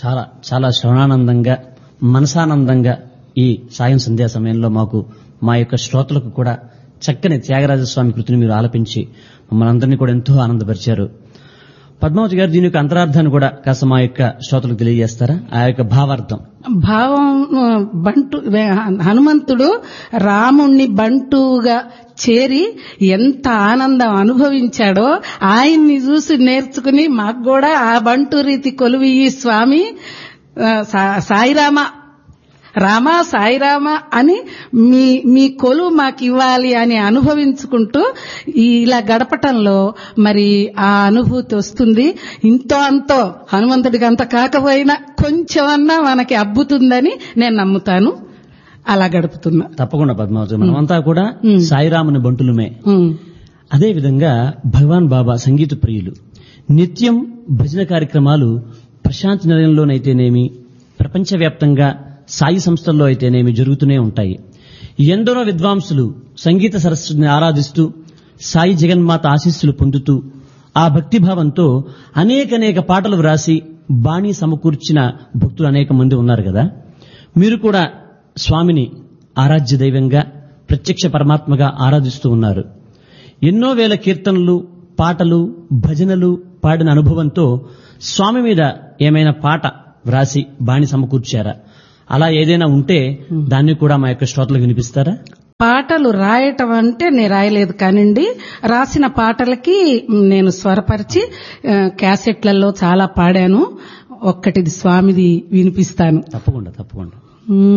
చాలా చాలా శ్రవణానందంగా మనసానందంగా ఈ సాయం సంధ్యా సమయంలో మాకు మా యొక్క శ్రోతలకు కూడా చక్కని త్యాగరాజస్వామి కృతిని మీరు ఆలపించి మమ్మల్ని అందరినీ కూడా ఎంతో ఆనందపరిచారు పద్మావతి గారు దీని యొక్క అంతరార్థాన్ని కూడా కాస్త మా యొక్క శ్రోతలకు తెలియజేస్తారా ఆ యొక్క భావార్థం భావం ఆ, బంటు హనుమంతుడు రాముణ్ణి బంటుగా చేరి ఎంత ఆనందం అనుభవించాడో ఆయన్ని చూసి నేర్చుకుని మాకు కూడా ఆ బంటు రీతి కొలువి ఈ స్వామి ఆ, సా- సాయిరామ రామ సాయిరామ అని మీ మీ కొలువు మాకు ఇవ్వాలి అని అనుభవించుకుంటూ ఈ ఇలా గడపటంలో మరి ఆ అనుభూతి వస్తుంది ఇంతో అంతో హనుమంతుడికి అంత కాకపోయినా కొంచెమన్నా మనకి అబ్బుతుందని నేను నమ్ముతాను అలా గడుపుతున్నా తప్పకుండా పద్మావతి మనమంతా కూడా సాయిరాముని బంటులమే ఉమ్. అదే విధంగా భగవాన్ బాబా సంగీత ప్రియులు నిత్యం భజన కార్యక్రమాలు ప్రశాంతి నిలయంలోనైతేనేమి ప్రపంచవ్యాప్తంగా సాయి సంస్థల్లో అయితేనేమి జరుగుతూనే ఉంటాయి ఎందరో విద్వాంసులు సంగీత సరస్వతిని ఆరాధిస్తూ సాయి జగన్మాత ఆశీస్సులు పొందుతూ ఆ భక్తిభావంతో అనేకనేక పాటలు వ్రాసి బాణీ సమకూర్చిన భక్తులు అనేక మంది ఉన్నారు కదా మీరు కూడా స్వామిని ఆరాధ్య దైవంగా ప్రత్యక్ష పరమాత్మగా ఆరాధిస్తూ ఉన్నారు ఎన్నో వేల కీర్తనలు పాటలు భజనలు పాడిన అనుభవంతో స్వామి మీద ఏమైనా పాట వ్రాసి బాణి సమకూర్చారా అలా ఏదైనా ఉంటే దాన్ని కూడా మా యొక్క శ్రోతలకు వినిపిస్తారా పాటలు రాయటం అంటే నేను రాయలేదు కానివ్వండి రాసిన పాటలకి నేను స్వరపరిచి ఆ, క్యాసెట్లలో చాలా పాడాను ఒక్కటిది స్వామిది వినిపిస్తాను తప్పకుండా తప్పకుండా ఉమ్.